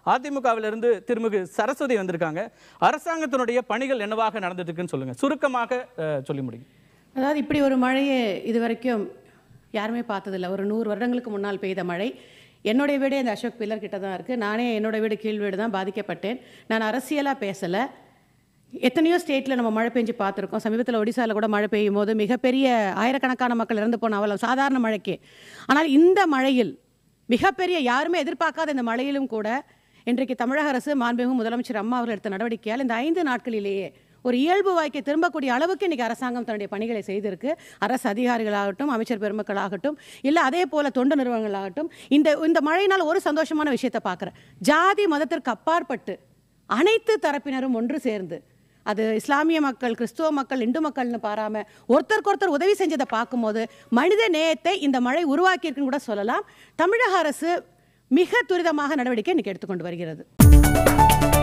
அதிமுகவிலிருந்து திருமிகு சரஸ்வதி வந்திருக்காங்க அரசாங்கத்தினுடைய பணிகள் என்னவாக நடந்துட்டு இருக்குன்னு சொல்லுங்க சுருக்கமாக அஹ், சொல்லி முடியும் அதாவது இப்படி ஒரு மழையை இது வரைக்கும் யாருமே பார்த்ததில்ல ஒரு நூறு வருடங்களுக்கு முன்னால் பெய்த மழை என்னுடைய வீடே இந்த அசோக் பில்லர் கிட்ட தான் இருக்குது நானே என்னோட வீடு கீழ் வீடு தான் பாதிக்கப்பட்டேன் நான் அரசியலாக பேசலை எத்தனையோ ஸ்டேட்டில் நம்ம மழை பெஞ்சு பார்த்துருக்கோம் சமீபத்தில் ஒடிசாவில் கூட மழை பெய்யும் போது மிகப்பெரிய ஆயிரக்கணக்கான மக்கள் இறந்து போன அவ்வளவு சாதாரண மழைக்கு ஆனால் இந்த மழையில் மிகப்பெரிய யாருமே எதிர்பார்க்காத இந்த மழையிலும் கூட இன்றைக்கு தமிழக அரசு மாண்புமிகு முதலமைச்சர் அம்மா அவர்கள் எடுத்த நடவடிக்கையால் இந்த ஐந்து நாட்களிலேயே ஒரு இயல்பு வாழ்க்கை திரும்பக்கூடிய அளவுக்கு இன்னைக்கு அரசாங்கம் தன்னுடைய பணிகளை செய்திருக்கு அரசு அதிகாரிகளாகட்டும் அமைச்சர் பெருமக்களாகட்டும் இல்லை அதே போல தொண்டு நிறுவனங்களாகட்டும் இந்த இந்த மழையினால் ஒரு சந்தோஷமான விஷயத்தை பார்க்குறேன் ஜாதி மதத்திற்கு அப்பாற்பட்டு அனைத்து தரப்பினரும் ஒன்று சேர்ந்து அது இஸ்லாமிய மக்கள் கிறிஸ்துவ மக்கள் இந்து மக்கள்னு பாராம ஒருத்தருக்கு ஒருத்தர் உதவி செஞ்சதை பார்க்கும்போது மனித நேயத்தை இந்த மழை உருவாக்கியிருக்குன்னு கூட சொல்லலாம் தமிழக அரசு மிக துரிதமாக நடவடிக்கை இன்னைக்கு எடுத்துக்கொண்டு வருகிறது